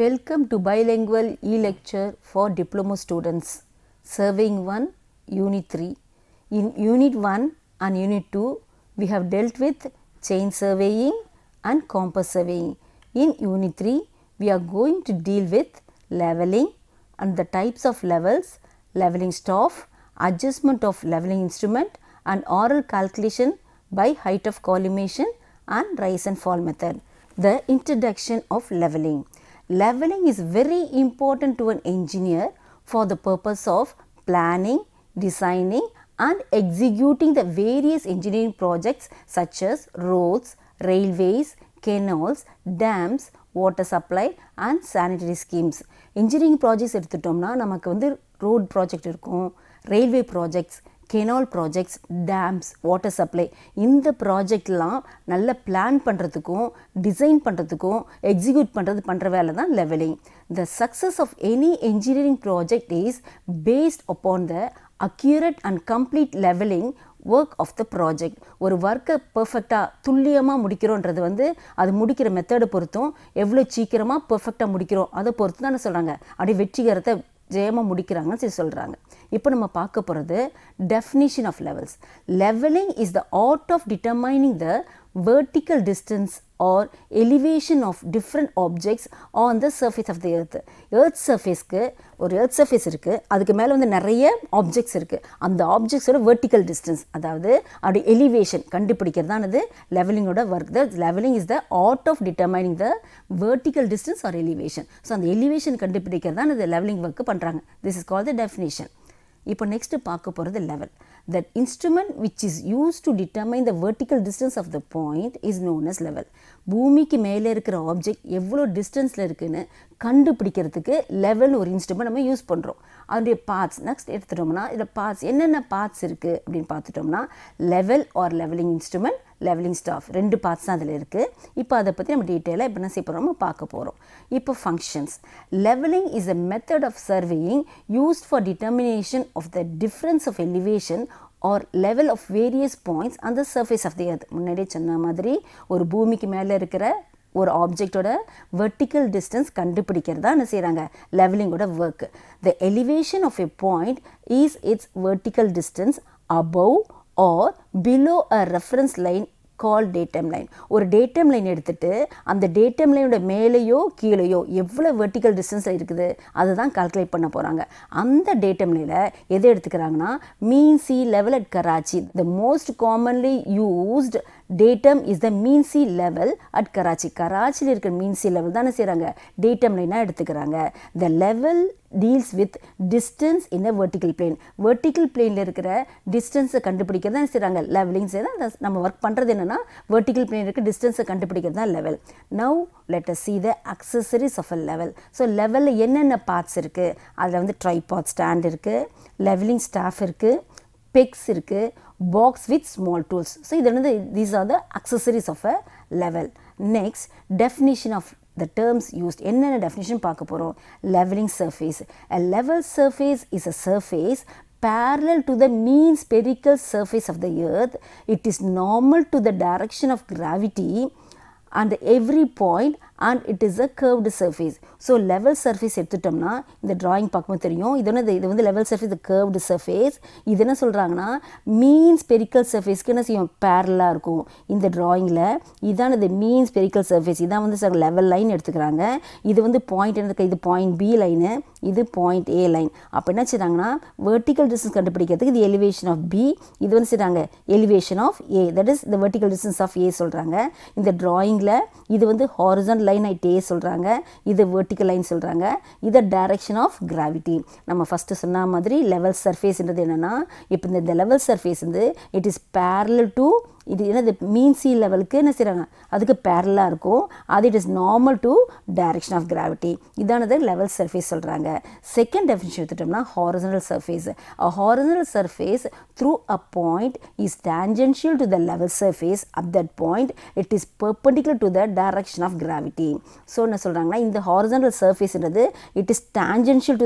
Welcome to bilingual e-lecture for diploma students. Surveying 1, Unit 3. In Unit 1 and Unit 2, we have dealt with chain surveying and compass surveying. In Unit 3, we are going to deal with leveling and the types of levels, leveling staff, adjustment of leveling instrument and oral calculation by height of collimation and rise and fall method. The introduction of leveling. Leveling is very important to an engineer for the purpose of planning, designing and executing the various engineering projects such as roads, railways, canals, dams, water supply and sanitary schemes engineering projects எடுத்துட்டோம்னா நமக்கு வந்து road project இருக்கும் railway projects canal projects dams water supply இந்த ப்ராஜெக்ட்லாம் நல்ல plan பண்ணுறதுக்கும் design பண்ணுறதுக்கும் execute பண்ணுறது பண்ணுற வேலை தான் levelling the success of any engineering project is based upon the accurate and complete levelling work of the project ஒரு ஒர்க்கை பர்ஃபெக்டாக துல்லியமாக முடிக்கிறோன்றது வந்து அது முடிக்கிற மெத்தடை பொறுத்தும் எவ்வளோ சீக்கிரமாக பர்ஃபெக்டாக முடிக்கிறோம் அதை பொறுத்து தானே சொல்கிறாங்க அப்படியே வெற்றிகரத்தை ஜெயமாக முடிக்கிறாங்கன்னு சொல்லி சொல்கிறாங்க இப்போ நம்ம பார்க்க போகிறது definition of levels levelling is the art of determining the vertical distance or elevation of different objects on the surface of the earth earth surfaceக்கு ஒரு earth surface இருக்குது அதுக்கு மேலே வந்து நிறைய ஆப்ஜெக்ட்ஸ் இருக்குது அந்த ஆப்ஜெக்ட்ஸோட vertical distance அதாவது அப்படி எலிவேஷன் கண்டுபிடிக்கிறதானது லெவலிங்கோட work the levelling is the art of determining the vertical distance or elevation so அந்த எலிவேஷன் கண்டுபிடிக்கிறதான் இது லெவலிங் ஒர்க் பண்ணுறாங்க this is call the definition இப்போ நெக்ஸ்ட்டு பார்க்க போகிறது level that instrument which is use to determine the vertical distance of the point is known as level பூமிக்கு மேலே இருக்கிற ஆப்ஜெக்ட் எவ்வளோ டிஸ்டன்ஸில் இருக்குன்னு கண்டுபிடிக்கிறதுக்கு லெவல் ஒரு இன்ஸ்ட்ருமெண்ட் நம்ம யூஸ் பண்ணுறோம் அதனுடைய பார்ட்ஸ் நெக்ஸ்ட் எடுத்துட்டோம்னா இதில் பார்ட்ஸ் என்னென்ன பார்ட்ஸ் இருக்குது அப்படின்னு பார்த்துட்டோம்னா level or levelling instrument levelling staff ரெண்டு பார்ட்ஸ் தான் அதில் இருக்குது இப்போ அதை பற்றி நம்ம டீட்டெயிலாக இப்போ என்ன செய்ய போகிறோம் நம்ம பார்க்க போகிறோம் இப்போ functions levelling is a method of surveying used for determination of the difference of elevation or level of various points அந்த சர்ஃபேஸ் ஆஃப் தி எர்த் முன்னாடியே சொன்ன மாதிரி ஒரு பூமிக்கு மேலே இருக்கிற ஒரு ஆப்ஜெக்டோட வெர்டிக்கல் டிஸ்டன்ஸ் கண்டுபிடிக்கிறதா என்ன செய்கிறாங்க லெவலிங்கோட work the elevation of a point is its vertical distance above or below a reference line call datum line ஒரு டேட்டம் லைன் எடுத்துகிட்டு அந்த டேட்டம் லைனோட மேலேயோ கீழேயோ எவ்வளோ வெர்டிக்கல் டிஸ்டன்ஸில் இருக்குது அதை தான் கால்குலேட் பண்ண போகிறாங்க அந்த டேட்டம் லைனில் எதை எடுத்துக்கிறாங்கன்னா mean sea level at Karachi the most commonly used datum is the mean sea level at Karachi கராச்சியில் இருக்கிற மீன் சி லெவல் தானே செய்கிறாங்க டேட்டம் லைனாக எடுத்துக்கிறாங்க the level deals with distance in a vertical plane vertical பிளேனில் இருக்கிற டிஸ்டன்ஸை கண்டுபிடிக்கிறது தான் செய்கிறாங்க லெவலிங் செய்ய நம்ம ஒர்க் பண்ணுறது என்னென்னா வெர்டிக்கல் பிளேன் இருக்க டிஸ்டன்ஸை கண்டுபிடிக்கிறது தான் level now let us see the accessories of a level so லெவலில் என்னென்ன பார்ட்ஸ் இருக்குது அதில் வந்து ட்ரைபாட் ஸ்டாண்ட் இருக்குது லெவலிங் ஸ்டாஃப் இருக்குது பெக்ஸ் இருக்குது box with small tools so இது வந்து these are the accessories of a level next definition of the terms used என்னென்ன டெஃபினிஷன் பார்க்க போகிறோம் levelling surface a level surface is a surface parallel to the mean spherical surface of the earth it is normal to the direction of gravity and every point and it is a curved surface so level surface எடுத்துட்டோம்னா இந்த drawing பார்க்கும்போது தெரியும் இது வந்து இது வந்து level surface curved surface இது என்ன சொல்கிறாங்கன்னா மீன் ஸ்பெரிக்கல் சர்ஃபேஸ்க்கு என்ன செய்யும் பேரலாக இருக்கும் இந்த ட்ராயிங்கில் இதான் இது மீன் ஸ்பெரிக்கல் சர்ஃபேஸ் இதான் வந்து சார் லெவல் லைன் எடுத்துக்கிறாங்க இது வந்து பாயிண்ட் என்ன இது பாயிண்ட் பி லைனு இது பாயிண்ட் ஏ லைன் அப்போ என்ன செய்கிறாங்கன்னா வெர்டிக்கல் டிஸ்டன்ஸ் கண்டுபிடிக்கிறதுக்கு இது எலிவேஷன் ஆஃப் பி இது வந்து செய்கிறாங்க elevation of A that is the vertical distance of A சொல்கிறாங்க இந்த ட்ராயிங்கில் இது வந்து ஹாரிசன் லைன் ஐட் ஏ சொல்கிறாங்க இது வெர்டிக்கல் லைன் சொல்கிறாங்க இதை டைரக்ஷன் ஆஃப் கிராவிட்டி நம்ம ஃபஸ்ட்டு சொன்ன மாதிரி லெவல் சர்ஃபேஸ்ன்றது என்னென்னா இப்போ இந்த லெவல் சர்ஃபேஸ் வந்து இட் இஸ் பேரலல் டு இது என்னது மீன் சி லெவலுக்கு என்ன செய்கிறாங்க அதுக்கு பேரலாக இருக்கும் அது it is normal to direction of gravity இதானது லெவல் சர்ஃபேஸ் சொல்கிறாங்க செகண்ட் டெஃபினிஷன் எடுத்துட்டோம்னா horizontal surface a horizontal surface through a point is tangential to the level surface at that point it is perpendicular to the direction of gravity so என்ன சொல்கிறாங்கன்னா இந்த ஹாரிசனல் சர்ஃபேஸ்ன்றது it is tangential to the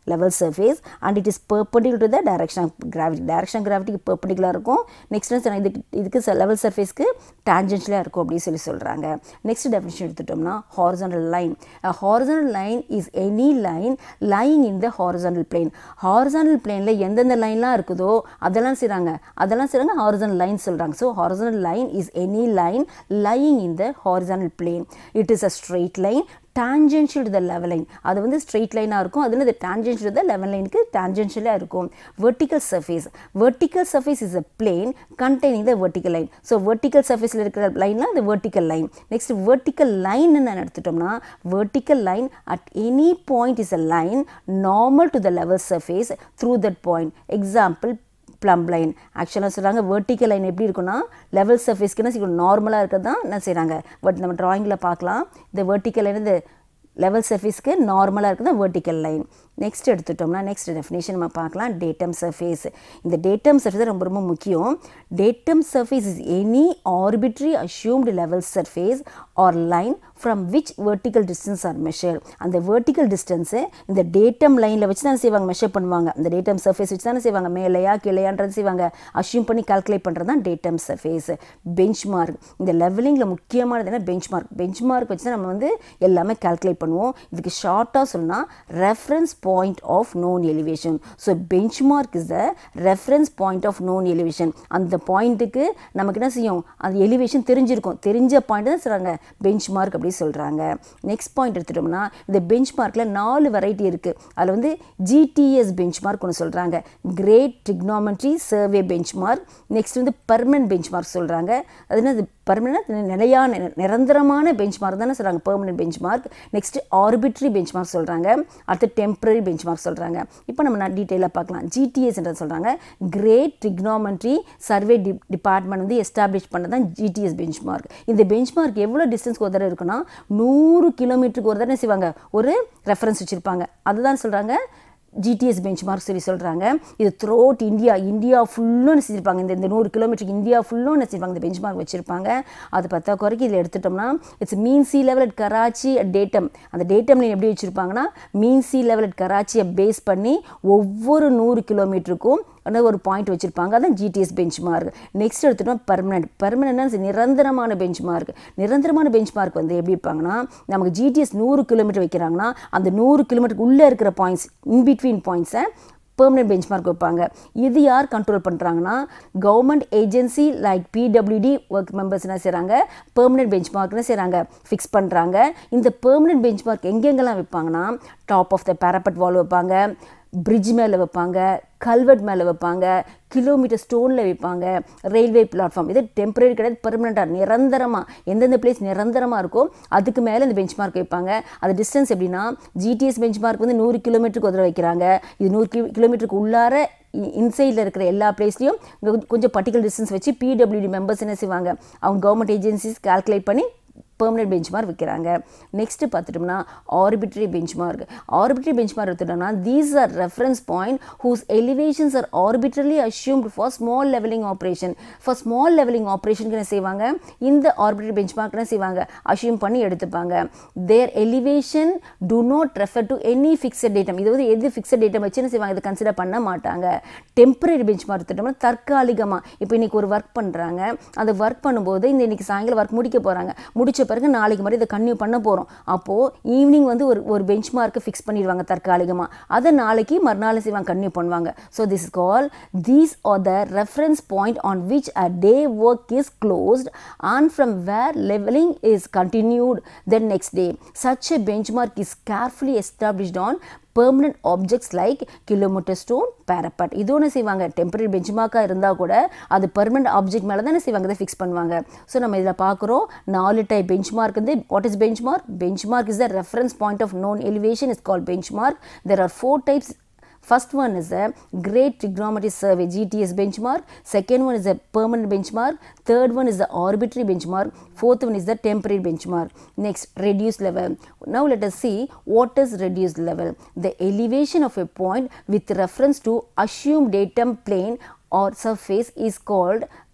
level surface and it is perpendicular to the direction of gravity direction of gravity perpendicular இருக்கும் next வந்து சொன்னா, இதுக்கு இதுக்கு level surfaceக்கு tangential இருக்கும் அப்படின்னு சொல்லி சொல்கிறாங்க next definition எடுத்துட்டோம்னா horizontal line a horizontal line is any line lying in the horizontal plane horizontal planeல எந்தெந்த லைன்லாம் இருக்குதோ அதெல்லாம் செய்கிறாங்க அதெல்லாம் செய்கிறாங்க horizontal line சொல்கிறாங்க so horizontal line is any line lying in the horizontal plane it is a straight line tangential to the level line அது வந்து straight லைனாக இருக்கும் அதில் இது tangential to the level லைனுக்கு tangential-ஆ இருக்கும் vertical surface vertical surface is a plane containing the vertical line so vertical surfaceல இருக்கிற லைன்லாம் அது vertical line next vertical line என்ன எடுத்துட்டோம்னா vertical line at any point is a line normal to the level surface through that point example plumb line ஆக்சுவலாக சொல்கிறாங்க vertical line எப்படி இருக்குன்னா level சர்ஃபேஸ்க்கு என்ன செய்யணும் நார்மலாக இருக்கிறது தான் என்ன செய்கிறாங்க பட் நம்ம ட்ராயிங்கில் பார்க்கலாம் இந்த வெர்டிக்கல் லைன் இந்த லெவல் சர்ஃபேஸ்க்கு நார்மலாக இருக்குது தான் வெர்டிக்கல் லைன் நெக்ஸ்ட் எடுத்துட்டோம்னா நெக்ஸ்ட் டெஃபினேஷன் நம்ம பார்க்கலாம் டேட்டம் சர்ஃபேஸ் இந்த டேட்டம் சர்ஃபேஸ் ரொம்ப ரொம்ப முக்கியம் datum surface is any arbitrary assumed level surface or line from which vertical distance are measure அந்த வெர்டிக்கல் டிஸ்டன்ஸு இந்த டேட்டம் லைனில் வச்சு தான் செய்வாங்க மெஷர் பண்ணுவாங்க அந்த டேட்டம் சர்ஃபேஸ் வச்சு தானே செய்வாங்க மேலையா கீழையான்றது செய்வாங்க அஷ்யூம் பண்ணி கால்குலேட் பண்ணுறது தான் டேட்டம் சர்ஃபேஸ் பெஞ்ச் மார்க் இந்த லெவலிங்கில் முக்கியமானது என்ன பெஞ்ச் மார்க் பெஞ்ச் மார்க் வச்சு தான் நம்ம வந்து எல்லாமே கால்குலேட் பண்ணுவோம் இதுக்கு ஷார்ட்டாக சொன்னால் reference point of known elevation so bench mark is the reference point of known elevation அந்த பாயிண்ட்டுக்கு நமக்கு என்ன செய்யும் அந்த எலிவேஷன் தெரிஞ்சிருக்கும் தெரிஞ்ச பாயிண்ட் தான் சொல்கிறாங்க பெஞ்ச் மார்க் அப்படி சொல்கிறாங்க நெக்ஸ்ட் பாயிண்ட் எடுத்துட்டோம்னா இந்த பெஞ்ச் மார்க்கில் நாலு வெரைட்டி இருக்குது அதில் வந்து ஜிடிஎஸ் பெஞ்ச் மார்க் ஒன்று சொல்கிறாங்க great trigonometry survey bench mark next வந்து பர்மனன்ட் பெஞ்ச் மார்க் சொல்கிறாங்க அது என்ன பர்மனன்ட் நிலையான நிரந்தரமான பெஞ்ச் மார்க் தானே சொல்கிறாங்க permanent bench mark next arbitrary bench mark சொல்கிறாங்க அடுத்து டெம்பரரி பெஞ்ச் மார்க் சொல்கிறாங்க இப்போ நம்ம நான் டீட்டெயிலாக பார்க்கலாம் ஜிடிஎஸ்ன்றது சொல்கிறாங்க கிரேட் ட்ரிக்னாமெட்ரி சர்வே டி டிபார்ட்மெண்ட் வந்து எஸ்டாப்ளிஷ் பண்ணது தான் ஜிடிஎஸ் பெஞ்ச் மார்க் இந்த பெஞ்ச் மார்க் எவ்வளோ டிஸ்டன்ஸ்க்கு ஒரு தடவை இருக்குன்னா நூறு கிலோமீட்டருக்கு ஒரு தடவை செய்வாங்க ஒரு ரெஃபரன்ஸ் வச்சுருப்பாங்க அதுதான் சொல்கிறாங்க ஜிடிஎஸ் பெஞ்ச் மார்க் சொல்லி சொல்கிறாங்க இது த்ரூ அவுட் இந்தியா இந்தியா ஃபுல்லும் செஞ்சுருப்பாங்க இந்த இந்த நூறு கிலோமீட்டருக்கு இந்தியா ஃபுல்லும் செஞ்சுருப்பாங்க இந்த பெஞ்ச் மார்க் வச்சுருப்பாங்க அது பத்தா குறைக்கு இதில் எடுத்துட்டோம்னா it's mean sea level at Karachi at datum அந்த டேட்டம் லைன் எப்படி வச்சுருப்பாங்கன்னா மீன் சி லெவல் அட் கராச்சியை பேஸ் பண்ணி ஒவ்வொரு நூறு கிலோமீட்டருக்கும் ஒரு பாயிண்ட் வச்சுருப்பாங்க அதான் ஜிடிஎஸ் பெஞ்ச் மார்க் நெக்ஸ்ட் எடுத்துட்டோம் பர்மனெண்ட் பர்மனெண்ட்னா நிரந்தரமான பெஞ்ச் மார்க் நிரந்தரமான பெஞ்ச் மார்க் வந்து எப்படி இருப்பாங்கன்னா நமக்கு ஜிடிஎஸ் நூறு கிலோமீட்டர் வைக்கிறாங்கன்னா அந்த நூறு கிலோமீட்டருக்கு உள்ளே இருக்கிற பாயிண்ட்ஸ் இன்பிட்வீன் பாயிண்ட்ஸை பெர்மனெண்ட் பெஞ்ச் மார்க் வைப்பாங்க இது யார் கண்ட்ரோல் பண்ணுறாங்கன்னா government agency like PWD work members என்ன செய்கிறாங்க பெர்மனெண்ட் பெஞ்ச் மார்க்னு செய்கிறாங்க ஃபிக்ஸ் பண்ணுறாங்க இந்த பெர்மனெண்ட் பெஞ்ச் மார்க் எங்கெங்கெல்லாம் வைப்பாங்கன்னா டாப் ஆஃப் த பேரப்பட் வால் வைப்பாங்க பிரிட்ஜ் மேலே வைப்பாங்க கல்வெட் மேலே வைப்பாங்க கிலோமீட்டர் ஸ்டோனில் வைப்பாங்க ரயில்வே பிளாட்ஃபார்ம் இது டெம்பரரி கிடையாது பெர்மனெண்ட்டாக நிரந்தரமாக எந்தெந்த பிளேஸ் நிரந்தரமாக இருக்கோ அதுக்கு மேலே இந்த பெஞ்ச் மார்க் வைப்பாங்க அது டிஸ்டன்ஸ் எப்படின்னா ஜிடிஎஸ் பெஞ்ச் மார்க் வந்து நூறு கிலோமீட்டருக்கு ஒரு வைக்கிறாங்க இது நூறு கிலோ கிலோமீட்டருக்கு உள்ளார இன்சைடில் இருக்கிற எல்லா பிளேஸ்லையும் கொஞ்சம் பர்டிகுலர் டிஸ்டன்ஸ் வச்சு பிடபிள்யூடி மெம்பர்ஸ் என்ன செய்வாங்க அவங்க கவர்மெண்ட் ஏஜென்சிஸ் கால்குலேட் பண்ணி பெர்மனெண்ட் பெஞ்ச் மார்க் வைக்கிறாங்க நெக்ஸ்ட்டு பார்த்துட்டோம்னா arbitrary bench mark arbitrary bench mark எடுத்துட்டோம்னா these are reference point whose elevations are arbitrarily assumed for small levelling operation for small levelling ஆப்ரேஷனுக்கு என்ன செய்வாங்க இந்த ஆர்பிட்ரி பெஞ்ச் மார்க் என்ன செய்வாங்க அஷ்யூம் பண்ணி எடுத்துப்பாங்க their elevation do not refer to any fixed datum இது வந்து எது ஃபிக்ஸட் டேட்டம் வச்சு என்ன செய்வாங்க இதை கன்சிடர் பண்ண மாட்டாங்க டெம்பரரி பெஞ்ச் மார்க் எடுத்துட்டோம்னா தற்காலிகமாக இப்போ இன்றைக்கி ஒரு ஒர்க் பண்ணுறாங்க அந்த ஒர்க் பண்ணும்போது இந்த இன்றைக்கி சாயங்காலம் ஒர்க் முடிக்க போகிறாங்க முடிச்ச பிறகு நாளைக்கு மாதிரி இதை கன்டினியூ பண்ண போகிறோம் அப்போது ஈவினிங் வந்து ஒரு ஒரு பெஞ்ச் மார்க்கை ஃபிக்ஸ் பண்ணிடுவாங்க தற்காலிகமாக அதை நாளைக்கு மறுநாள் செய்வாங்க கன்டினியூ பண்ணுவாங்க so this call these are the reference point on which a day work is closed and from where levelling is continued then next day such a bench mark is carefully established on permanent objects like kilometre stone parapet இது ஒன்று செய்வாங்க temporary பெஞ்ச்மார்க்காக இருந்தால் கூட அது permanent object மேலே தானே செய்வாங்க இதை ஃபிக்ஸ் பண்ணுவாங்க ஸோ நம்ம இதில் பார்க்குறோம் நாலு டைப் பெஞ்ச் மார்க் வந்து what is bench mark bench mark is the reference point of known elevation is call bench mark there are four types First one is a Great Trigonometry Survey GTS benchmark. Second one is a permanent benchmark. Third one is the arbitrary benchmark. Fourth one is the temporary benchmark. Next, reduced level. Now let us see what is reduced level. The elevation of a point with reference to assumed datum plane or surface is called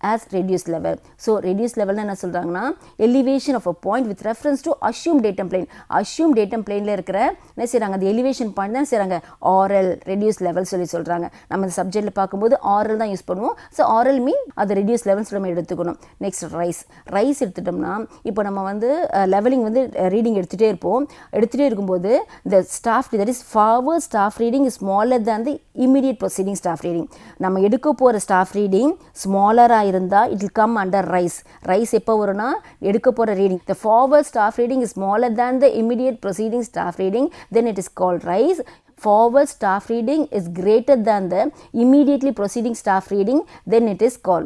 as reduced level so reduced level என்ன சொல்றாங்கன்னா elevation of a point with reference to assumed datum plane assumed datum planeல இருக்கிற என்ன செய்றாங்க அந்த elevation point தான் செய்றாங்க oral reduced level சொல்லி சொல்றாங்க நம்ம இந்த சப்ஜெக்ட்ல பார்க்கும்போது oral தான் யூஸ் பண்ணுவோம் ஸோ oral மீன் அது reduced level நம்ம எடுத்துக்கணும் நெக்ஸ்ட் ரைஸ் ரைஸ் எடுத்துட்டோம்னா இப்போ நம்ம வந்து லெவலிங் வந்து ரீடிங் எடுத்துகிட்டே இருப்போம் எடுத்துகிட்டே இருக்கும்போது இந்த staff that is forward staff reading is smaller than the immediate preceding staff reading நம்ம எடுக்க போகிற ஸ்டாஃப் ரீடிங் ஸ்மாலராக இருந்தால் it will come under rise rise எப்போ வரும்னா எடுக்க போகிற reading the forward staff reading is smaller than the immediate preceding staff reading then it is called rise forward staff reading is greater than the immediately proceeding staff reading then it is called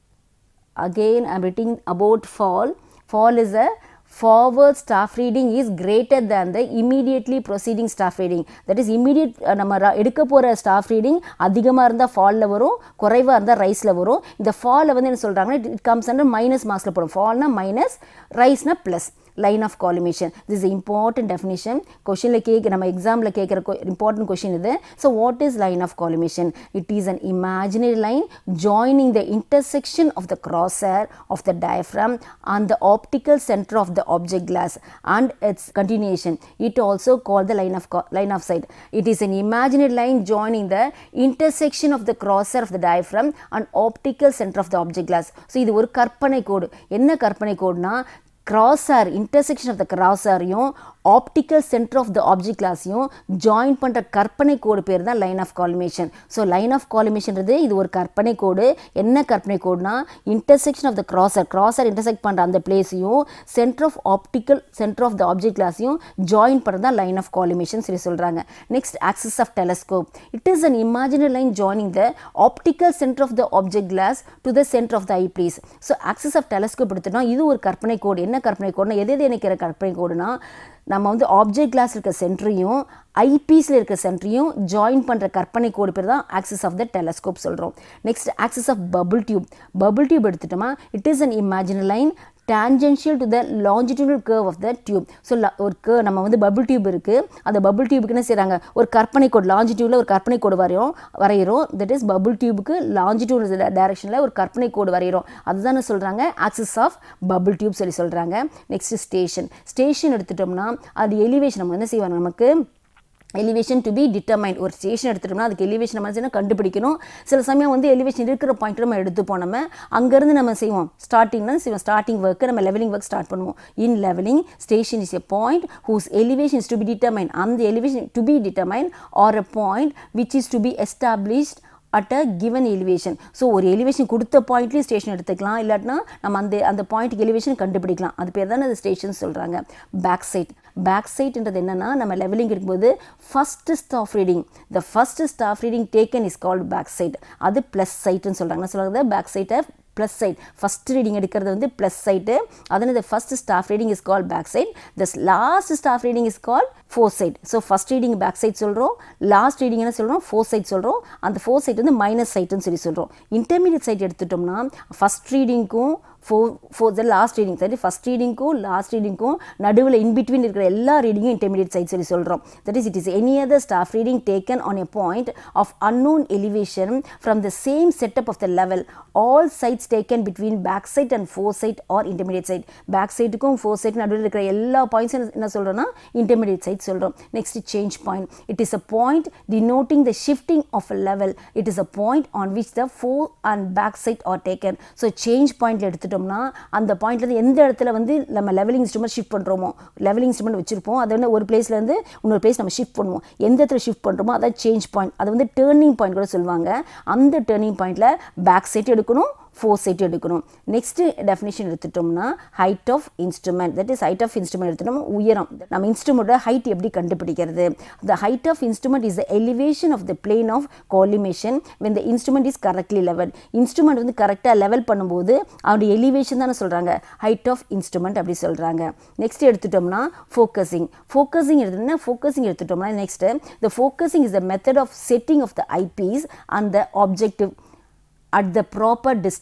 again i am writing about fall fall is a forward staff reading is greater than the immediately proceeding staff reading that is immediate ah, நம்ம ர- எடுக்க போகிற staff reading அதிகமாக இருந்தால் ஃபாலில் வரும் குறைவாக இருந்தால் ரைஸில் வரும் இந்த ஃபாலில் வந்து என்ன சொல்கிறாங்கன்னா இட் கம்ஸ் அண்டர் மைனஸ் மார்க்ஸில் போடும் ஃபால்னா மைனஸ் ரைஸ்னா plus line of collimation this important definition கொஷினில் கேட்க நம்ம எக்ஸாமில் கேட்குற இம்பார்ட்டன்ட் கொஷின் இது so what is line of collimation it is an imaginary line joining the intersection of the crosser of the diaphragm and the optical center of the object glass and its continuation it also called the line of co- line of sight it is an imaginary line joining the intersection of the crosser of the diaphragm and optical center of the object glass so இது ஒரு கற்பனை கோடு என்ன கற்பனை கோடுனா crosser intersection of the கிராஸரையும் optical centre of the object கிளாஸையும் join பண்ணுற கற்பனை கோடு பேர் தான் line of collimation so line of காலிமேஷன்றது இது ஒரு கற்பனை கோடு என்ன கற்பனை கோடுனா intersection of the crosser crosser intersect பண்ணுற அந்த பிளேஸையும் centre of optical centre of the object கிளாஸையும் ஜாயின் பண்ணுறது தான் லைன் ஆஃப் காலிமேஷன் சொல்லி சொல்கிறாங்க next axis of telescope it is an imaginary line joining the optical centre of the object glass to the centre of the eye place so axis of telescope எடுத்துட்டோம் இது ஒரு கற்பனை கோடு என்ன கற்பனை கோடுனா எது எது நினைக்கிற கற்பனை கோடுனா நம்ம வந்து ஆப்ஜெக்ட் கிளாஸ் இருக்க சென்டரையும் ஐபீஸில் இருக்க சென்டரையும் ஜாயின் பண்ணுற கற்பனை கோடு பேர் தான் ஆக்சிஸ் ஆஃப் த டெலஸ்கோப் சொல்கிறோம் next axis of bubble tube bubble tube எடுத்துட்டோமா it is an imaginary line tangential to the longitudinal curve of the tube ஸோ ஒரு curve நம்ம வந்து பபுள் டியூப் இருக்குது அந்த பபுள் டியூபுக்கு என்ன செய்கிறாங்க ஒரு கற்பனை கோடு லாஞ்சிடியூடில் ஒரு கற்பனை கோடு வரையும் வரைகிறோம் தட் இஸ் பபுள் டியூபுக்கு லாஞ்சிடியூட் டைரக்ஷனில் ஒரு கற்பனை கோடு வரைகிறோம் அதுதான் சொல்கிறாங்க ஆக்சிஸ் ஆஃப் பபுள் டியூப் சொல்லி சொல்கிறாங்க நெக்ஸ்ட் ஸ்டேஷன் ஸ்டேஷன் எடுத்துட்டோம்னா அது எலிவேஷன் நம்ம என்ன செய்வாங்க நமக்கு எலிவேஷன் டு பி டிட்டர்மைன் ஒரு ஸ்டேஷன் எடுத்துட்டோம்னா அதுக்கு எலிவேஷன் நம்ம என்ன கண்டுபிடிக்கணும் சில சமயம் வந்து எலிவேஷன் இருக்கிற பாயிண்ட் நம்ம எடுத்துப்போம் நம்ம அங்கேருந்து நம்ம செய்வோம் ஸ்டார்டிங்னா செய்வோம் ஸ்டார்டிங் ஒர்க்கு நம்ம லெவலிங் ஒர்க் ஸ்டார்ட் பண்ணுவோம் in levelling station is a point whose elevation is to be determine அந்த elevation to be determine or a point which is to be established at a given elevation so ஒரு elevation கொடுத்த பாயிண்ட்லேயும் station எடுத்துக்கலாம் இல்லாட்டினா நம்ம அந்த அந்த பாயிண்ட்டுக்கு எலிவேஷன் கண்டுபிடிக்கலாம் அது பேர் தானே அது ஸ்டேஷன் சொல்கிறாங்க பேக் சைட் பேக் சைட்ன்றது என்னென்னா நம்ம லெவலிங் இருக்கும்போது first staff reading the first staff reading taken is called back sight அது ப்ளஸ் சைட்டுன்னு சொல்கிறாங்க என்ன சொல்கிறது பேக் சைட்டை ப்ளஸ் சைட் ஃபஸ்ட் ரீடிங் எடுக்கிறது வந்து ப்ளஸ் சைட்டு அதனால் இந்த first staff reading is call back sight the last staff reading is call fore sight so first reading back sight சொல்கிறோம் லாஸ்ட் ரீடிங் என்ன சொல்கிறோம் ஃபோர் சைட் சொல்கிறோம் அந்த ஃபோர் சைட் வந்து மைனஸ் சைட்டுன்னு சொல்லி சொல்கிறோம் இன்டர்மீடியட் சைட் எடுத்துட்டோம்னா ஃபஸ்ட் ரீடிங்க்கும் fore fore the last reading சரி ஃபஸ்ட் ரீடிங்க்கும் லாஸ்ட் ரீடிங்க்கும் நடுவில் இன்பிட்வீன் இருக்கிற எல்லா ரீடிங்கும் இன்டர்மீடியட் சைட் சொல்லி சொல்கிறோம் that is it is any other staff reading taken on a point of unknown elevation from the same setup of the level all sites taken between back side and fore side or intermediate side back sideக்கும் fore side நடுவில் இருக்கிற எல்லா points என்ன சொல்கிறோன்னா intermediate side சொல்கிறோம் next change point it is a point denoting the shifting of a level it is a point on which the fore and back side are taken so change point எடுத்துட்டோம்னா அந்த பாயிண்ட்லேருந்து எந்த இடத்துல வந்து நம்ம levelling instrument shift பண்ணுறோமோ levelling instrument வச்சிருப்போம் அதை வந்து ஒரு பிளேஸ்லேருந்து இன்னொரு பிளேஸ் நம்ம ஷிஃப்ட் பண்ணுவோம் எந்த இடத்துல ஷிஃப்ட் பண்ணுறோமோ அதான் சேஞ்ச் பாயிண்ட் அது வந்து டேர்னிங் பாயிண்ட் கூட சொல்லுவாங்க அந்த டேர்னிங் பாயிண்டில் பேக் சைட் எடுக்கணும் ஃபோர் சைட் எடுக்கணும் நெக்ஸ்ட் டெஃபினேஷன் எடுத்துட்டோம்னா height of instrument that is height of instrument எடுத்துட்டோம் உயரம் நம்ம இன்ஸ்ட்ருமெண்ட்டோட ஹைட் எப்படி கண்டுபிடிக்கிறது the height of instrument is the elevation of the plane of collimation when the instrument is correctly level instrument வந்து கரெக்டாக லெவல் பண்ணும்போது அவருடைய எலிவேஷன் தானே சொல்கிறாங்க ஹைட் ஆஃப் இன்ஸ்ட்ருமெண்ட் அப்படி சொல்கிறாங்க நெக்ஸ்ட் எடுத்துட்டோம்னா ஃபோக்கஸிங் ஃபோக்கஸிங் எடுத்துட்டோம்னா ஃபோக்கஸிங் எடுத்துட்டோம்னா next the focusing is the method of setting of the eyepiece and the objective at the proper distance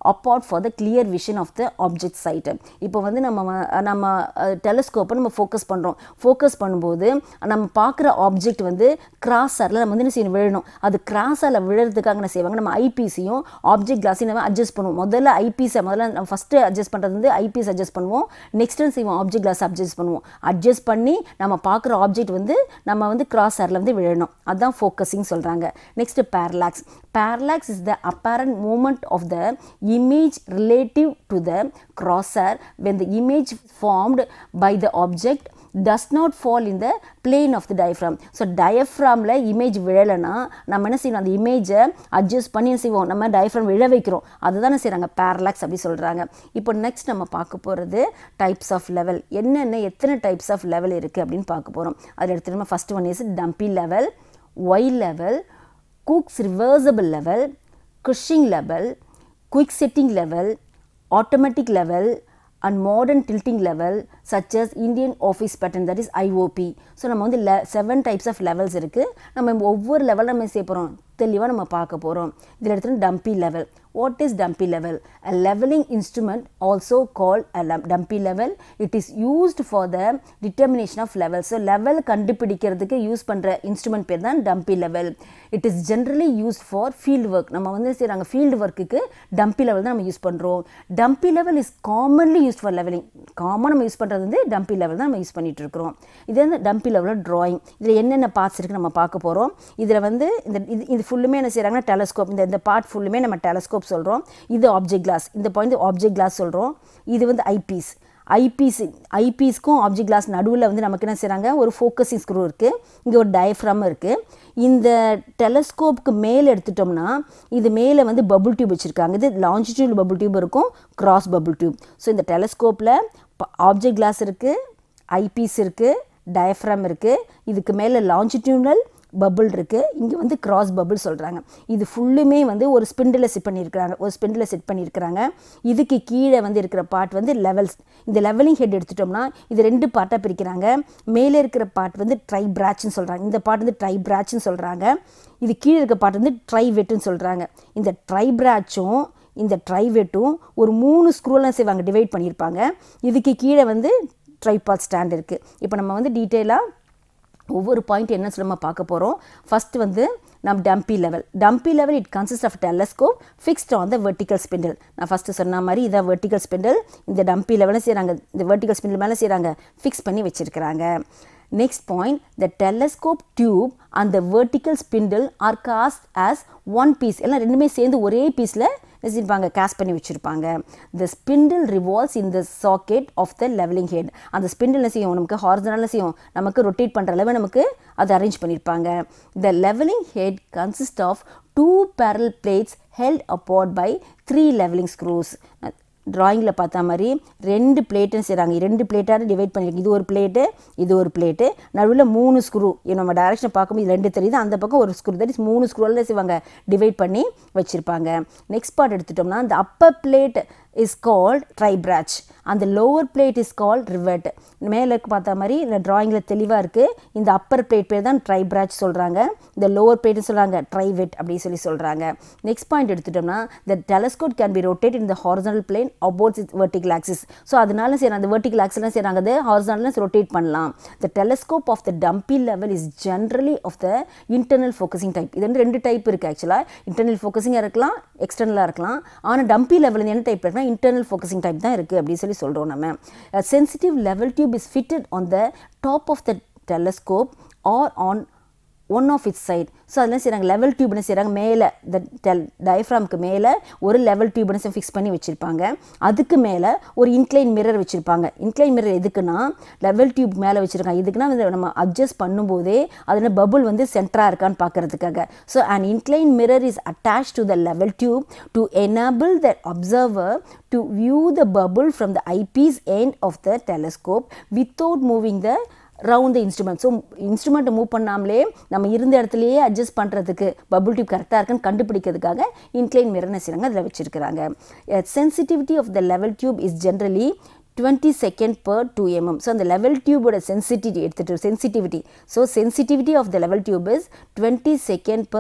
apart for the clear vision of the object side இப்போ வந்து நம்ம வ- நம்ம டெலஸ்கோப்பை நம்ம focus பண்ணுறோம் focus பண்ணும்போது நம்ம பார்க்குற ஆப்ஜெக்ட் வந்து கிராஸரில் நம்ம வந்து என்ன செய்யணும் விழணும் அது கிராஸரில் விழுறதுக்காக என்ன செய்வாங்க நம்ம ஐபிசியும் ஆப்ஜெக்ட் கிளாஸையும் நம்ம அட்ஜஸ்ட் பண்ணுவோம் முதல்ல ஐபிஸை முதல்ல நம்ம ஃபஸ்ட்டு அட்ஜஸ்ட் பண்ணுறது வந்து ஐபிஎஸ் அட்ஜஸ்ட் பண்ணுவோம் நெக்ஸ்ட் என்ன செய்வோம் ஆப்ஜெக்ட் கிளாஸ் அட்ஜஸ்ட் பண்ணுவோம் அட்ஜஸ்ட் பண்ணி நம்ம பார்க்குற ஆப்ஜெக்ட் வந்து நம்ம வந்து கிராஸ் ஆரில் வந்து விழணும் அதுதான் ஃபோக்கஸிங் சொல்கிறாங்க next parallax parallax is the apparent movement of the image relative to the crosser when the image formed by the object does not fall in the plane of the diaphragm so டயஃப்ராமில் image விழலைன்னா நம்ம என்ன செய்யணும் அந்த இமேஜை adjust பண்ணி என்ன செய்வோம் நம்ம டயஃப்ராம் விழ வைக்கிறோம் அதுதானே செய்கிறாங்க பேரலாக்ஸ் அப்படி சொல்கிறாங்க இப்போ நெக்ஸ்ட் நம்ம பார்க்க போகிறது டைப்ஸ் ஆஃப் லெவல் என்னென்ன எத்தனை டைப்ஸ் ஆஃப் லெவல் இருக்குது அப்படின்னு பார்க்க போகிறோம் அதில் எடுத்துகிட்டு first one is dumpy level Y level Cook's reversible level, Cushing level, quick setting level, automatic level, and modern tilting level such as Indian office pattern that is IOP. So நம்ம வந்து le seven types of levels இருக்குது நம்ம ஒவ்வொரு level நம்ம செய்ய போகிறோம் தெளிவாக நம்ம பார்க்க போகிறோம் இதில் எடுத்துகிட்டு dumpy level what is dumpy level a levelling instrument also call a dumpy level it is used for the determination of level so level கண்டுபிடிக்கிறதுக்கு யூஸ் பண்ணுற இன்ஸ்ட்ருமெண்ட் பேர் தான் dumpy level it is generally used for field work நம்ம வந்து செய்கிறாங்க field ஒர்க்குக்கு டம்பி level தான் நம்ம யூஸ் பண்ணுறோம் dumpy level is commonly use for levelling common நம்ம யூஸ் பண்ணுறது வந்து டம்பி லெவல் தான் நம்ம யூஸ் பண்ணிட்டு இருக்கிறோம் இது வந்து டம்பி லெவலில் ட்ராயிங் இதில் என்னென்ன பார்ட்ஸ் இருக்குது நம்ம பார்க்க போகிறோம் இதில் வந்து இந்த இது இது ஃபுல்லுமே என்ன செய்கிறாங்கன்னா டெலஸ்கோப் இந்த இந்த பார்ட் ஃபுல்லுமே நம்ம டெலஸ்கோப் சொல்கிறோம் இது ஆப்ஜெக்ட் கிளாஸ் இந்த பாயிண்ட் ஆப்ஜெக்ட் கிளாஸ் சொல்கிறோம் இது வந்து ஐபீஸ் ஐபீஸ் ஐபீஸ்க்கும் ஆப்ஜெக்ட் கிளாஸ் நடுவில் வந்து நமக்கு என்ன செய்கிறாங்க ஒரு ஃபோக்கஸிங் ஸ்க்ரூ இருக்குது இங்கே ஒரு டயஃப்ராம் இருக்குது இந்த டெலஸ்கோப்புக்கு மேலே எடுத்துட்டோம்னா இது மேலே வந்து பபுள் டியூப் வச்சுருக்காங்க இது லாஞ்சிடியூட் பபுள் டியூப் இருக்கும் கிராஸ் பபுள் டியூப் ஸோ இந்த டெலஸ்கோப்பில் ஆப்ஜெக்ட் கிளாஸ் இருக்குது ஐபீஸ் இருக்குது டயஃப்ராம் இருக்குது இதுக்கு மேலே லாஞ்சிடியூனல் பபுள் இருக்குது இங்கே வந்து கிராஸ் பபுள் சொல்கிறாங்க இது ஃபுல்லுமே வந்து ஒரு ஸ்பிண்டில் செட் பண்ணியிருக்கிறாங்க ஒரு ஸ்பிண்டில் செட் பண்ணியிருக்கிறாங்க இதுக்கு கீழே வந்து இருக்கிற பார்ட் வந்து லெவல்ஸ் இந்த லெவலிங் ஹெட் எடுத்துட்டோம்னா இது ரெண்டு பார்ட்டாக பிரிக்கிறாங்க மேலே இருக்கிற பார்ட் வந்து ட்ரை பிராட்ச்னு சொல்கிறாங்க இந்த பார்ட் வந்து ட்ரை பிராட்ச்னு சொல்கிறாங்க இது கீழே இருக்க பார்ட் வந்து ட்ரை வெட்டுன்னு சொல்கிறாங்க இந்த ட்ரை பிராட்சும் இந்த ட்ரைவெட்டும் ஒரு மூணு ஸ்க்ரூலாம் செய்வாங்க டிவைட் பண்ணியிருப்பாங்க இதுக்கு கீழே வந்து ட்ரைபாட் ஸ்டாண்ட் இருக்குது இப்போ நம்ம வந்து டீட்டெயிலாக ஒவ்வொரு பாயிண்ட் என்ன சொல்லி நம்ம பார்க்க போகிறோம் ஃபர்ஸ்ட் வந்து நம் dumpy level dumpy level it consist of telescope fixed on the vertical spindle நான் ஃபஸ்ட்டு சொன்ன மாதிரி இதான் வெர்டிக்கல் ஸ்பிண்டில் இந்த டம்பி லெவலில் செய்கிறாங்க இந்த வெர்டிக்கல் ஸ்பிண்டில் மேலே செய்கிறாங்க ஃபிக்ஸ் பண்ணி வச்சுருக்கிறாங்க next point the telescope tube and the vertical spindle are cast as one piece எல்லாம் ரெண்டுமே சேர்ந்து ஒரே பீஸில் வச்சுருப்பாங்க கேஸ் பண்ணி வச்சுருப்பாங்க the spindle revolves in the socket of the levelling head அந்த ஸ்பிண்டில் என்ன செய்யும் நமக்கு ஹார்ஜனலாக செய்யும் நமக்கு ரொட்டேட் பண்ணுற அளவு நமக்கு அதை அரேஞ்ச் பண்ணியிருப்பாங்க the levelling head consist of two parallel plates held apart by three levelling screws ட்ராயிங்கில் பார்த்தா மாதிரி ரெண்டு பிளேட்டுன்னு செய்கிறாங்க ரெண்டு பிளேட்டாக டிவைட் பண்ணியிருக்கு இது ஒரு பிளேட்டு இது ஒரு பிளேட்டு நடுவில் மூணு ஸ்க்ரூ நம்ம டைரக்ஷனை பார்க்கும்போது இது ரெண்டு தெரியுது அந்த பக்கம் ஒரு ஸ்க்ரூ தட் இஸ் மூணு ஸ்க்ரூவில் செய்வாங்க டிவைட் பண்ணி வச்சுருப்பாங்க நெக்ஸ்ட் பார்ட் எடுத்துட்டோம்னா இந்த upper plate is called tribrach அந்த lower plate is called trivet மேலே பார்த்தா மாதிரி இந்த ட்ராயிங்கில் தெளிவாக இருக்குது இந்த அப்பர் பிளேட் பேர் தான் ட்ரைப்ராச் சொல்கிறாங்க இந்த லோவர் பிளேட்னு சொல்கிறாங்க ட்ரைவெட் அப்படின்னு சொல்லி சொல்கிறாங்க நெக்ஸ்ட் பாயிண்ட் எடுத்துட்டோம்னா the telescope can be rotate in the horizontal plane about it vertical axis so அதனால சரி அந்த வெர்டிகல் ஆக்சிஸ்லாம் செய்கிறாங்க அது ஹார்சனலில் ரொட்டேட் பண்ணலாம் the telescope of the dumpy level is generally of the internal focusing type இது வந்து ரெண்டு டைப் இருக்குது ஆக்சுவலாக இன்டர்னல் ஃபோக்கஸிங்காக இருக்கலாம் எக்ஸ்டர்னலாக இருக்கலாம் ஆனால் டம்பி லெவல் என்ன டைப் இருக்குன்னா இன்டர்னல் ஃபோக்கஸிங் டைப் தான் இருக்குது அப்படின்னு சொல்லி சொல்கிறோம் நம்ம sensitive level tube is fitted on the top of the telescope or on one of its side so அதெல்லாம் செய்கிறாங்க லெவல் டியூப்னு செய்கிறாங்க மேலே இந்த டெல் டயஃப்ராம்க்கு மேலே ஒரு லெவல் டியூப்னு ஃபிக்ஸ் பண்ணி வச்சுருப்பாங்க அதுக்கு மேலே ஒரு இன்க்ளைன் மிரர் வச்சுருப்பாங்க இன்க்ளைன் மிரர் எதுக்குன்னா லெவல் டியூப் மேலே வச்சுருக்காங்க இதுக்குன்னா வந்து நம்ம அட்ஜஸ்ட் பண்ணும்போதே அதில் பபுள் வந்து சென்டராக இருக்கான்னு பார்க்குறதுக்காக so and incline mirror is attach to the level tube to enable the observer to view the bubble from the eyepiece end of the telescope without moving the round the instrument so இன்ஸ்ட்ருமெண்ட்டை move பண்ணாமலே நம்ம இருந்த இடத்துலையே adjust பண்ணுறதுக்கு bubble tube கரெக்டாக இருக்குன்னு கண்டுபிடிக்கிறதுக்காக incline மிரர்னு செய்கிறாங்க அதில் வச்சுருக்கிறாங்க sensitivity of the level tube is generally twenty second per two mm so அந்த லெவல் டியூபோட சென்சிட்டிவிட்டி எடுத்துகிட்டு sensitivity so sensitivity of the level tube is twenty second per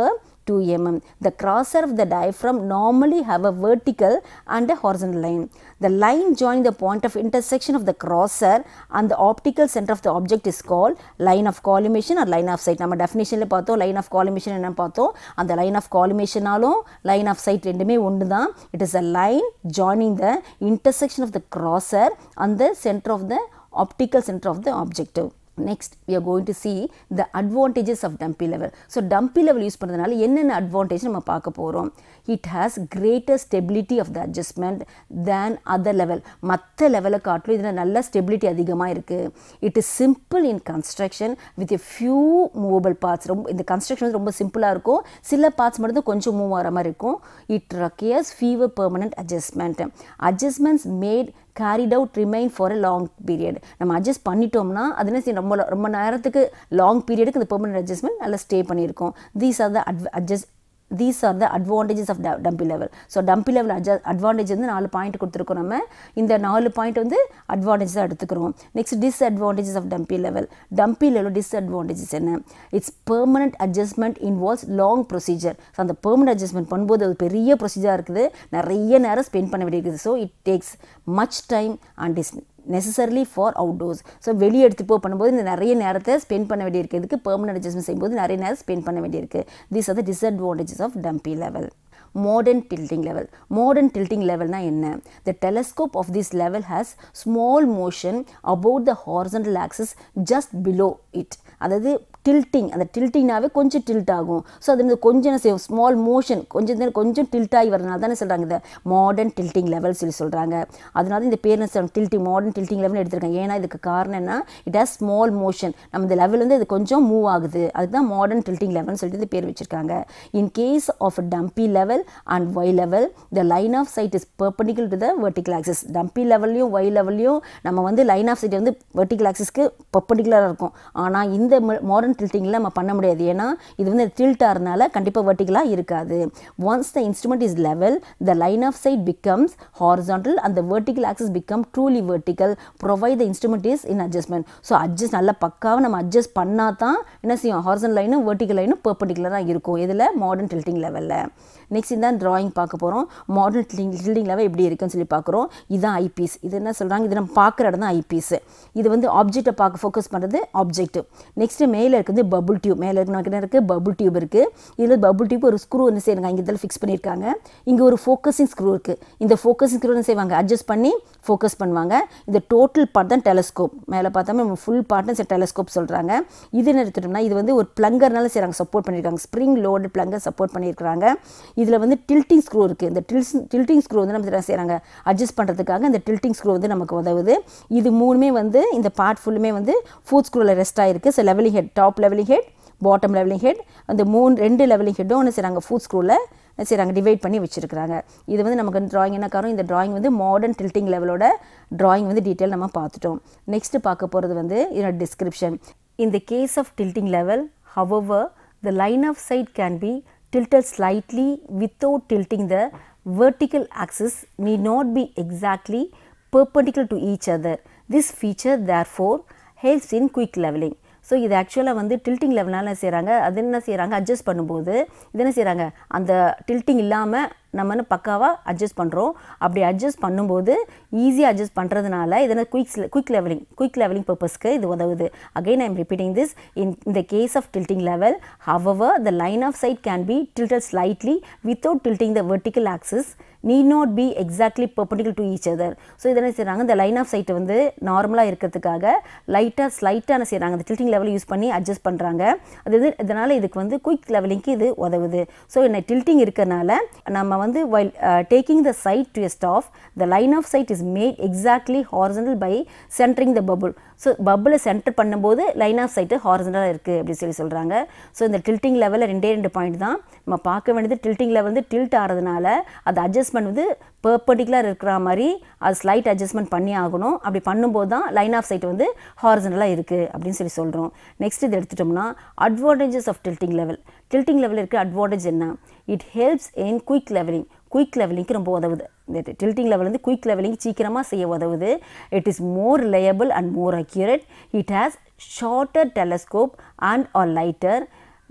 2 mm. The crosser of the diaphragm normally have a vertical and a horizontal line. The line joining the point of intersection of the crosser and the optical center of the object is called line of collimation or line of sight. நம்ம டெஃபினேஷனில் பார்த்தோம் line of collimation என்ன பார்த்தோம் அந்த line of காலிமேஷனாலும் line of sight ரெண்டுமே ஒன்று தான் it is a line joining the intersection of the crosser and the center of the optical center of the objective. Next, we are going to see the advantages of dumpy level. So, dumpy level use பண்ணுறதுனால என்னென்ன advantage நம்ம பார்க்க போகிறோம் it has greater stability of the adjustment than other level மற்ற லெவலை காட்டிலும் இதில் நல்ல ஸ்டெபிலிட்டி அதிகமாக இருக்குது it is simple in construction with a few movable parts ரொம்ப இந்த கன்ஸ்ட்ரக்ஷன் வந்து ரொம்ப சிம்பிளாக இருக்கும் சில பார்ட்ஸ் மட்டும் தான் கொஞ்சம் மூவ் ஆகிற மாதிரி இருக்கும் it requires fewer permanent adjustment adjustments made carried out remain for a long period நம்ம அட்ஜஸ்ட் பண்ணிட்டோம்னா அது என்ன செய்யும் ரொம்ப ரொம்ப நேரத்துக்கு லாங் பீரியடுக்கு இந்த பெர்மனன்ட் அட்ஜஸ்ட்மெண்ட் நல்லா ஸ்டே பண்ணியிருக்கோம் these are the ad adjust these are the advantages of dumpy level so dumpy level adj advantage வந்து நாலு பாயிண்ட் கொடுத்துருக்கோம் நம்ம இந்த நாலு பாயிண்ட் வந்து அட்வான்டேஜ் தான் எடுத்துக்கிறோம் next disadvantages of dumpy level dumpy level disadvantages என்ன its permanent adjustment involves long procedure so அந்த பெர்மனன்ட் அட்ஜஸ்ட்மெண்ட் பண்ணும்போது அது பெரிய ப்ரொசீஜராக இருக்குது நிறைய நேரம் ஸ்பெண்ட் பண்ண வேண்டியிருக்குது so it takes much time and is necessarily for outdoors so வெளியே எடுத்து போ பண்ணும்போது இந்த நிறைய நேரத்தை ஸ்பெண்ட் பண்ண வேண்டியிருக்கு இதுக்கு பெர்மனன்ட் அட்ஜஸ்ட்மெண்ட் செய்யும்போது நிறைய நேரம் ஸ்பெண்ட் பண்ண வேண்டியிருக்கு these are the disadvantages of dumpy level modern tilting level modern tilting level na enna the telescope of this level has small motion about the horizontal axis just below it அதாவது tilting அந்த டில்ட்டிங்னாவே கொஞ்சம் tilt ஆகும் so அது வந்து கொஞ்சம் செய்யும் small motion கொஞ்சம் நேரம் கொஞ்சம் டில்ட் ஆகி வரனால தானே சொல்கிறாங்க இந்த மாடர்ன் டில்ட்டிங் லெவல் சொல்லி சொல்கிறாங்க அதனால இந்த பேர் என்ன டில்ட்டிங் மாடர்ன் டில்ட்டிங் லெவல் எடுத்திருக்காங்க ஏன்னா இதுக்கு காரணம் என்ன இட் ஹாஸ் ஸ்மால் மோஷன் நம்ம இந்த லெவல் வந்து இது கொஞ்சம் மூவ் ஆகுது அதுதான் மாடர்ன் டில்ட்டிங் லெவல்னு சொல்லிட்டு இந்த பேர் வச்சிருக்காங்க in case of dumpy level and Y level the line of sight is perpendicular to the vertical axis dumpy லெவல்லையும் ஒய் லெவல்லையும் நம்ம வந்து லைன் ஆஃப் சைட் வந்து வெர்டிகல் ஆக்சிஸ்க்கு பர்பண்டிகுலராக இருக்கும் ஆனால் இந்த மாடர்ன் டில்ட்டிங்கில் நம்ம பண்ண முடியாது ஏன்னா இது வந்து டில்ட் ஆகிறதுனால கண்டிப்பாக வெர்டிகலாக இருக்காது once the instrument is level the line of sight becomes horizontal அந்த vertical axis become truly vertical provided the instrument is in adjustment so adjust நல்லா பக்காவாக நம்ம அட்ஜஸ்ட் பண்ணால் தான் என்ன செய்யும் ஹாரிசன் லைனும் வெர்டிகல் லைனும் பர்பண்டிகுலராக இருக்கும் இதில் மாடர்ன் டில்ட்டிங் லெவலில் நெக்ஸ்ட் இந்த ட்ராயிங் பார்க்க போகிறோம் மாடர்ன் டில்டிங் டில்டிங் லெவல் எப்படி இருக்குன்னு சொல்லி பார்க்குறோம் இதுதான் ஐபீஸ் இது என்ன சொல்கிறாங்க இது நம்ம பார்க்குற இடம் தான் ஐபீஸ் இது வந்து ஆப்ஜெக்டை பார்க்க ஃபோக்கஸ் பண்ணுறது ஆப்ஜெக்டிவ் நெக்ஸ்ட்டு மேலே இருக்குது பபுள் டியூப் மேலே இருக்கிற இருக்குது பபுள் டியூப் இருக்குது இதில் பபுள் டியூப் ஒரு ஸ்க்ரூ என்ன செய்யறாங்க இங்கே இதில் ஃபிக்ஸ் பண்ணியிருக்காங்க இங்கே ஒரு ஃபோக்கஸிங் ஸ்க்ரூ இருக்குது இந்த ஃபோக்கஸிங் ஸ்க்ரூ என்ன செய்வாங்க அட்ஜஸ்ட் பண்ணி ஃபோக்கஸ் பண்ணுவாங்க இந்த டோட்டல் பார்ட் தான் டெலஸ்கோப் மேலே பார்த்தோம்னா ஃபுல் பார்ட்னு டெலஸ்கோப் சொல்கிறாங்க இது என்ன எடுத்துட்டோம்னா இது வந்து ஒரு ப்ளங்கர்னால செய்கிறாங்க சப்போர்ட் பண்ணியிருக்காங்க ஸ்ப்ரிங் லோடு ப்ளங்கர் சப்போர்ட் பண்ணியிருக்காங்க இதில் வந்து டில்ட்டிங் ஸ்க்ரூ இருக்குது இந்த டில்ஸ் டில்ட்டிங் ஸ்க்ரூ வந்து நம்ம என்ன செய்கிறாங்க அட்ஜஸ்ட் பண்ணுறதுக்காக இந்த டில்ட்டிங் ஸ்க்ரூ வந்து நமக்கு உதவுது இது மூணுமே வந்து இந்த பார்ட் ஃபுல்லுமே வந்து ஃபுட் ஸ்க்ரூவில் ரெஸ்ட் ஆகிருக்கு so levelling head top levelling head bottom levelling head அந்த மூணு ரெண்டு லெவலிங் ஹெட்டும் என்ன செய்கிறாங்க ஃபுட் ஸ்க்ரூவில் செய்கிறாங்க டிவைட் பண்ணி வச்சுருக்காங்க இது வந்து நமக்கு ட்ராயிங் என்ன காரணம் இந்த ட்ராயிங் வந்து மாடர்ன் டில்ட்டிங் லெவலோட ட்ராயிங் வந்து டீட்டெயில் நம்ம பார்த்துட்டோம் நெக்ஸ்ட் பார்க்க போகிறது வந்து இதோட டிஸ்கிரிப்ஷன் இந்த case of tilting level however the line of sight can be tilted slightly without tilting the vertical axis need not be exactly perpendicular to each other. This feature therefore helps in quick leveling. So இது ஆக்சுவலாக வந்து tilting லெவல்னால என்ன செய்கிறாங்க அது என்ன செய்கிறாங்க adjust பண்ணும்போது இது என்ன செய்கிறாங்க அந்த டில்ட்டிங் இல்லாமல் நம்ம என்ன பக்காவாக அட்ஜஸ்ட் பண்ணுறோம் அப்படி அட்ஜஸ்ட் பண்ணும்போது ஈஸியாக அட்ஜஸ்ட் பண்ணுறதுனால இதனால் quick quick levelling quick levelling பர்பஸ்க்கு இது உதவுது again I am repeating this in இந்த case of tilting level however the line of sight can be tilted slightly without tilting the vertical axis need not be exactly perpendicular to each other so இதை என்ன செய்கிறாங்க இந்த line of சைட்டை வந்து நார்மலாக இருக்கிறதுக்காக லைட்டாக ஸ்லைட்டாக என்ன செய்கிறாங்க அந்த டில்ட்டிங் லெவல் யூஸ் பண்ணி அட்ஜஸ்ட் பண்ணுறாங்க அது இது இதனால் இதுக்கு வந்து குயிக் லெவலிங்க்கு இது உதவுது ஸோ என்ன டில்ட்டிங் இருக்கிறனால நம்ம வந்து while taking the sight to a staff the line of sight is made exactly horizontal by centring the bubble so பபுளை சென்டர் பண்ணும்போது லைன் ஆஃப் சைட்டு ஹாரிசனலாக இருக்குது அப்படின்னு சொல்லி சொல்கிறாங்க ஸோ இந்த டில்ட்டிங் லெவலில் ரெண்டே ரெண்டு பாயிண்ட் தான் நம்ம பார்க்க வேண்டியது டில்ட்டிங் லெவல் வந்து டில்ட் ஆகிறதுனால அது அட்ஜஸ்ட்மெண்ட் வந்து பர்பண்டிகுலர் இருக்கிற மாதிரி அது ஸ்லைட் அட்ஜஸ்ட்மெண்ட் பண்ணி ஆகணும் அப்படி பண்ணும்போது தான் லைன் ஆஃப் சைட் வந்து ஹாரிசனலாக இருக்குது அப்படின்னு சொல்லி சொல்கிறோம் நெக்ஸ்ட் இது எடுத்துட்டோம்னா advantages of tilting level tilting லெவலில் இருக்க அட்வான்டேஜ் என்ன it helps in quick levelling quick லெவலிங்க்கு ரொம்ப உதவுது இந்த டில்ட்டிங் லெவல் வந்து குயிக் லெவலிங் சீக்கிரமாக செய்ய உதவுது it is more reliable and more accurate it has shorter telescope and are lighter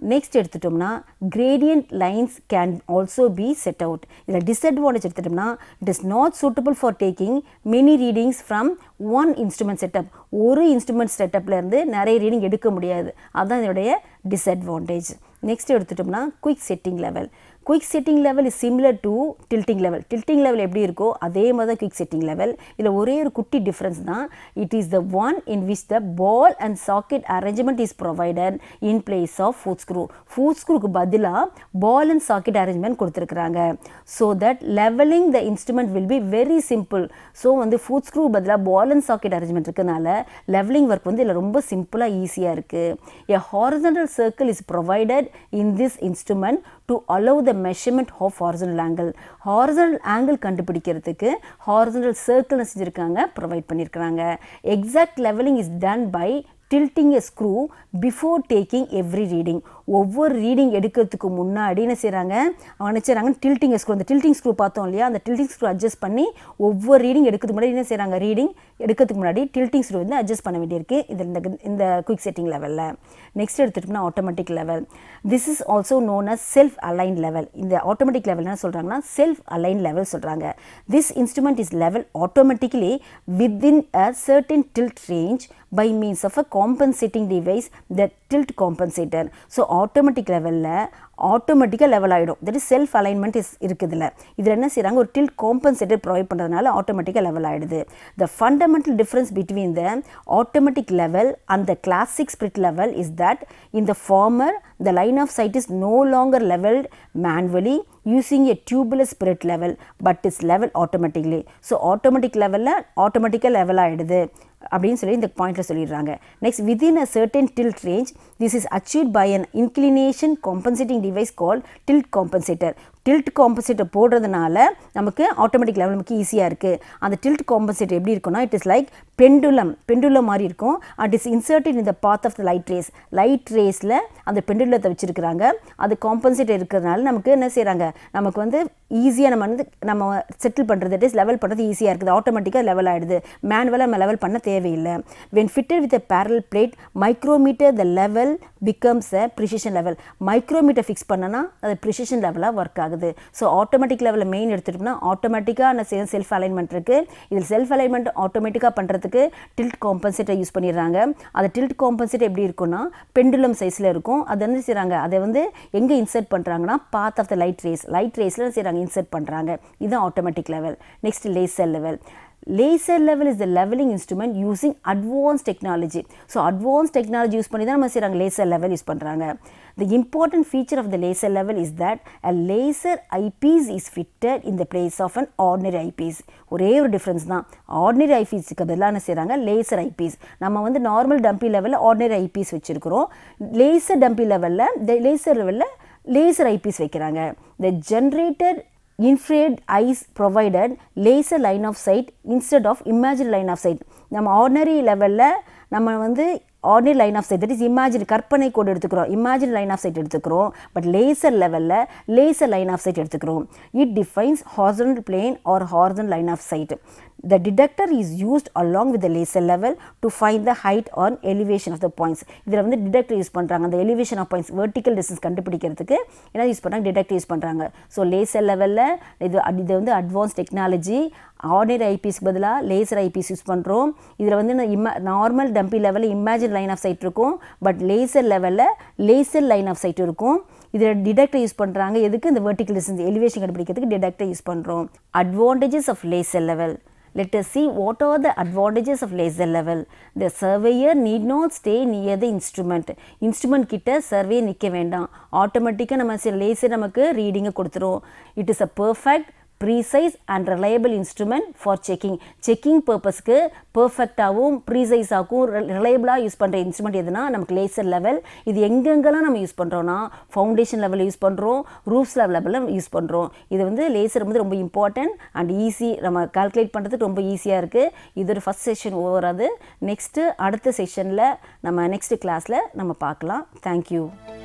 next எடுத்துட்டோம்னா gradient lines can also be set out இதில் டிஸ்அட்வான்டேஜ் எடுத்துட்டோம்னா it is not suitable for taking many readings from one instrument setup ஒரு instrument செட்டப்லேருந்து நிறைய reading எடுக்க முடியாது அதுதான் இதனுடைய டிஸ்அட்வான்டேஜ் நெக்ஸ்ட் எடுத்துட்டோம்னா quick setting level quick setting level is similar to tilting level tilting level எப்படி இருக்கோ அதே மாதிரி தான் குயிக் செட்டிங் லெவல் இதில் ஒரே ஒரு குட்டி டிஃப்ரென்ஸ் தான் it is the one in which the ball and socket arrangement is provided in place of foot screw foot ஸ்க்ரூக்கு பதிலாக பால் அண்ட் சாக்கெட் அரேஞ்ச்மெண்ட் கொடுத்துருக்குறாங்க so that levelling the instrument will be very simple so வந்து foot screw பதிலாக ball and socket arrangement இருக்கனால levelling work வந்து இதில் ரொம்ப சிம்பிளாக ஈஸியாக இருக்குது a horizontal circle is provided in this instrument to allow the measurement of ஹாரிசனல் angle horizontal angle கண்டுபிடிக்கிறதுக்கு ஹாரிசனல் சர்க்கிள் செஞ்சுருக்காங்க ப்ரொவைட் பண்ணியிருக்கிறாங்க exact levelling is done by tilting a screw before taking every reading ஒவ்வொரு reading எடுக்கிறதுக்கு முன்னாடி என்ன செய்கிறாங்க அவங்க என்ன செய்கிறாங்க டில்ட்டிங் ஸ்க்ரூ அந்த டில்ட்டிங் ஸ்க்ரூ பார்த்தோம் இல்லையா அந்த டில்ட்டிங் ஸ்க்ரூ அட்ஜஸ்ட் பண்ணி ஒவ்வொரு ரீடிங் எடுக்கிறதுக்கு முன்னாடி என்ன செய்கிறாங்க ரீடிங் எடுக்கிறதுக்கு முன்னாடி டில்ட்டிங் ஸ்க்ரூ வந்து அட்ஜஸ்ட் பண்ண வேண்டியிருக்கு இது இந்த இந்த குயிக் செட்டிங் லெவலில் நெக்ஸ்ட் எடுத்துட்டோம்னா automatic level this is also known as self align level இந்த ஆட்டோமேட்டிக் லெவல் என்ன சொல்கிறாங்கன்னா செல்ஃப் அலைன் லெவல் சொல்கிறாங்க this instrument is level automatically within a certain tilt range by means of a compensating device the tilt compensator so automatic லெவலில் ஆட்டோமேட்டிக்காக level ஆகிடும் that is self alignment is இருக்குதுல்ல இதில் என்ன செய்கிறாங்க ஒரு டில்ட் காம்பன்சேட்டர் ப்ரொவைட் பண்ணுறதுனால ஆட்டோமேட்டிக்காக லெவல் ஆகிடுது the fundamental difference between the automatic level and the classic spirit level is that in the former the line of sight is no longer leveled manually using a tubular spirit level but is leveled automatically so automatic லெவலில் ஆட்டோமேட்டிக்காக level ஆகிடுது அப்படின்னு சொல்லி இந்த பாயிண்ட்டில் சொல்லிடுறாங்க next within a certain tilt range this is achieve by an inclination compensating device call tilt compensator tilt compensator போடுறதுனால நமக்கு ஆட்டோமேட்டிக் லெவல் நமக்கு ஈஸியாக இருக்குது அந்த டில்ட் காம்பன்சேட்டர் எப்படி இருக்கும்னா it is like pendulum pendulum மாதிரி இருக்கும் it is inserted in the path of the light rays light ரேஸில் அந்த பெண்டுலத்தை வச்சுருக்கிறாங்க அது காம்பன்சேட்டர் இருக்கிறதுனால நமக்கு என்ன செய்கிறாங்க நமக்கு வந்து ஈஸியாக நம்ம வந்து நம்ம செட்டில் பண்ணுறது இட் இஸ் லெவல் பண்ணுறது ஈஸியாக இருக்குது ஆட்டோமேட்டிக்காக லெவல் ஆகிடுது மேனுவலாக நம்ம லெவல் பண்ண தேவையில்லை when fitted with a parallel plate micrometer the level becomes a precision level micrometer fix பண்ணனா அது ப்ரிசிஷன் லெவலாக ஒர்க் ஆகுது ஸோ ஆட்டோமேட்டிக் லெவலில் மெயின் எடுத்துட்டோம்னா ஆட்டோமேட்டிக்காக நான் செய்ய செல்ஃப் அலைன்மெண்ட் இருக்குது இதில் செல்ஃப் அலைன்மெண்ட் ஆட்டோமேட்டிக்காக பண்ணுறதுக்கு டில்ட் காம்பன்சேட்டர் யூஸ் பண்ணிடுறாங்க அது டில்ட் காம்பன்சேட்டர் எப்படி இருக்கும்னா பெண்டுலம் சைஸில் இருக்கும் அது என்ன செய்கிறாங்க அதை வந்து எங்கே இன்சர்ட் பண்ணுறாங்கன்னா path of the light rays light ரேஸில் செய்கிறாங்க இன்சர்ட் பண்ணுறாங்க இதுதான் automatic level next laser level laser level is the levelling instrument using advance technology so advance technology use பண்ணி தான் நம்ம செய்கிறாங்க லேசர் லெவல் யூஸ் பண்ணுறாங்க the important feature of the laser level is that a laser eyepiece is fitted in the place of an ordinary eyepiece ஒரே ஒரு difference தான் ordinary ஐபீஸுக்கு பதிலாக என்ன செய்கிறாங்க லேசர் ஐபீஸ் நம்ம வந்து நார்மல் டம்பி லெவலில் ஆர்டினரி ஐபீஸ் வச்சுருக்கிறோம் லேசர் டம்பி லெவலில் லேசர் லெவலில் லேசர் ஐபீஸ் வைக்கிறாங்க the generator infrared eyes provided laser line of sight instead of imaginary line of sight நம்ம ஆர்டினரி லெவலில் நம்ம வந்து ordinary line of sight that is imagine கற்பனை கோடு எடுத்துக்கிறோம் இமேஜின் லைன் ஆஃப் சைட் எடுத்துக்கிறோம் பட் லேசர் லெவலில் லேசர் லைன் ஆஃப் சைட் எடுத்துக்கிறோம் it defines horizontal plane or horizon line of sight The detector is used along with the laser level to find the height or elevation of the points. இதில் வந்து detector use பண்ணுறாங்க அந்த elevation of points vertical distance கண்டுபிடிக்கிறதுக்கு என்ன use பண்ணுறாங்க detector use பண்ணுறாங்க so laser லெவலில் இது இது வந்து அட்வான்ஸ் டெக்னாலஜி ஆர்டினரி ஐபிஎஸ்க்கு பதிலாக லேசர் ஐபிஎஸ் யூஸ் பண்ணுறோம் இதில் வந்து இம்ம நார்மல் டம்பி லெவலில் இமேஜின் லைன் ஆஃப் சைட் இருக்கும் பட் லேசர் லெவலில் லேசர் லைன் ஆஃப் சைட் இருக்கும் இதில் டிடெக்டர் யூஸ் பண்ணுறாங்க எதுக்கு இந்த வெர்டிக்கல் டிஸ்டன்ஸ் எலிவேஷன் கண்டுபிடிக்கிறதுக்கு டிடெக்டர் யூஸ் பண்ணுறோம் advantages of laser level Let us see what are the advantages of laser level. The surveyor need not stay near the instrument. Instrument கிட்ட survey நிற்க வேண்டாம் ஆட்டோமேட்டிக்காக நம்ம லேசர் நமக்கு ரீடிங்கை கொடுத்துரும் it is a perfect precise and reliable instrument for checking checking பர்பஸ்க்கு பர்ஃபெக்டாகவும் ப்ரீசைஸாகவும் ரிலையபிளாக யூஸ் பண்ணுற இன்ஸ்ட்ருமெண்ட் எதுனா நமக்கு லேசர் லெவல் இது எங்கெங்கெல்லாம் நம்ம யூஸ் பண்ணுறோன்னா ஃபவுண்டேஷன் லெவலில் யூஸ் பண்ணுறோம் ரூஃப்ஸ் லெவலில் யூஸ் பண்ணுறோம் இது வந்து லேசர் வந்து ரொம்ப இம்பார்ட்டன்ட் அண்ட் ஈஸி நம்ம கால்குலேட் பண்ணுறதுக்கு ரொம்ப ஈஸியாக இருக்குது இது ஒரு ஃபஸ்ட் செஷன் ஓவர் அது நெக்ஸ்ட்டு அடுத்த செஷனில் நம்ம நெக்ஸ்ட் கிளாஸில் நம்ம பார்க்கலாம் தேங்க்யூ